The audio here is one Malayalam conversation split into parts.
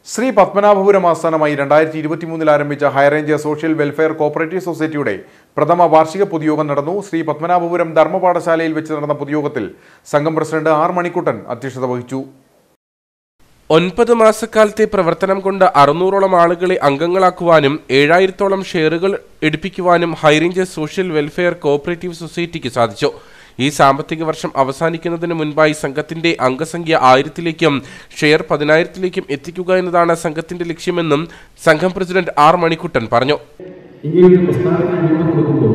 ശ്രീ പത്മനാഭപുരം ആസ്ഥാനമായി രണ്ടായിരത്തി ഇരുപത്തിമൂന്നിൽ ആരംഭിച്ച ഹൈറേഞ്ച് സോഷ്യൽ വെൽഫെയർ കോപ്പറേറ്റീവ് സൊസൈറ്റിയുടെ പ്രഥമ വാർഷിക പൊതുയോഗം നടന്നു ശ്രീ പത്മനാഭപുരം ധർമ്മപാഠശാലയിൽ വെച്ച് നടന്ന പൊതുയോഗത്തിൽ സംഘം പ്രസിഡന്റ് ആർ മണിക്കുട്ടൻ അധ്യക്ഷത വഹിച്ചു ഒൻപത് മാസക്കാലത്തെ പ്രവർത്തനം കൊണ്ട് അറുന്നൂറോളം ആളുകളെ അംഗങ്ങളാക്കുവാനും ഏഴായിരത്തോളം ഷെയറുകൾ എടുപ്പിക്കുവാനും ഹൈറേഞ്ച് സോഷ്യൽ വെൽഫെയർ കോഓപ്പറേറ്റീവ് സൊസൈറ്റിക്ക് സാധിച്ചു ഈ സാമ്പത്തിക വർഷം അവസാനിക്കുന്നതിന് മുൻപായി സംഘത്തിന്റെ അംഗസംഖ്യ ആയിരത്തിലേക്കും ഷെയർ പതിനായിരത്തിലേക്കും എത്തിക്കുക എന്നതാണ് സംഘത്തിന്റെ ലക്ഷ്യമെന്നും സംഘം പ്രസിഡന്റ് ആർ മണിക്കുട്ടൻ പറഞ്ഞു ഇങ്ങനെയൊരു പ്രസ്ഥാനത്തിന് രൂപം കൊടുക്കുമ്പോൾ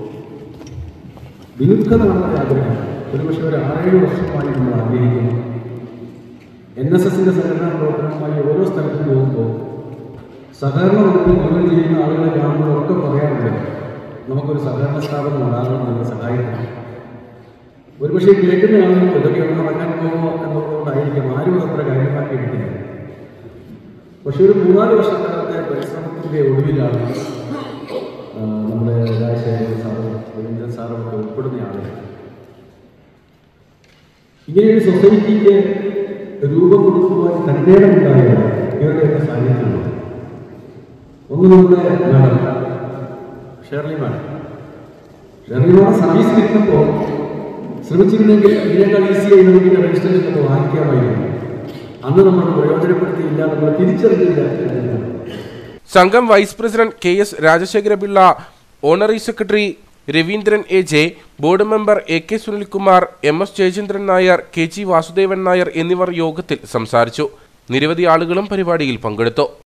ദീർഘനാളത്തെ ആഗ്രഹം ഒരുപക്ഷെ ഒരു ആറേഴ് വർഷമായി നമ്മൾ ആഗ്രഹിക്കുന്നു എൻ എസ് എസിൻ്റെ സംഘടനാ പ്രവർത്തനവുമായി ഓരോ സ്ഥലത്തും പോകുമ്പോൾ സഹകരണ വകുപ്പിൽ ജോലി ചെയ്യുന്ന ആളുകളെ കാണുമ്പോഴൊക്കെ പറയാറുണ്ട് നമുക്കൊരു സഹകരണ സ്ഥാപനം ഉണ്ടാകണം നമ്മളെ സഹായിക്കണം ഒരുപക്ഷെ കേൾക്കുന്ന ആളുകൾ ഇതൊക്കെ ഒന്ന് നടക്കാൻ പോകുമോ എന്നുള്ളതുകൊണ്ടായിരിക്കും ആരും അത്ര കാര്യമാക്കി എടുക്കുന്നത് പക്ഷെ ഒരു മൂന്നാല് വർഷക്കാലത്തെ പരിശ്രമത്തിൻ്റെ ഒടുവിലാണ് ആ, നമ്മുടെ രാജശേഖരൻ സാറും രവീന്ദ്രൻ സാറും ഒക്കെ ഉൾപ്പെടുന്ന ആളുകൾ ഇങ്ങനെയൊരു സൊസൈറ്റിക്ക് രൂപം കൊടുക്കുവാൻ തൻ്റെ ഉണ്ടായത് ഇവരുടെയൊക്കെ സാന്നിധ്യമാണ് ഒന്ന് നമ്മുടെ madam Shirley madam Shirley madam service കിട്ടുമ്പോൾ ശ്രമിച്ചിരുന്നെങ്കിൽ ഇതിനേക്കാൾ ഈസിയായി നമുക്ക് ഇതിൻ്റെ രജിസ്ട്രേഷൻ ഒക്കെ വാങ്ങിക്കാമായിരുന്നു അന്ന് നമ്മൾ പ്രയോജനപ്പെടുത്തിയില്ല നമ്മൾ തിരിച്ചറിഞ്ഞില്ല എന്നതാണ് സംഘം vice president K S Rajasekharapillai honorary secretary Raveendran A J board member A K Sunilkumar M S Jayachandran Nair K G Vasudevan Nair എന്നിവർ യോഗത്തിൽ സംസാരിച്ചു നിരവധി ആളുകളും പരിപാടിയിൽ പങ്കെടുത്തു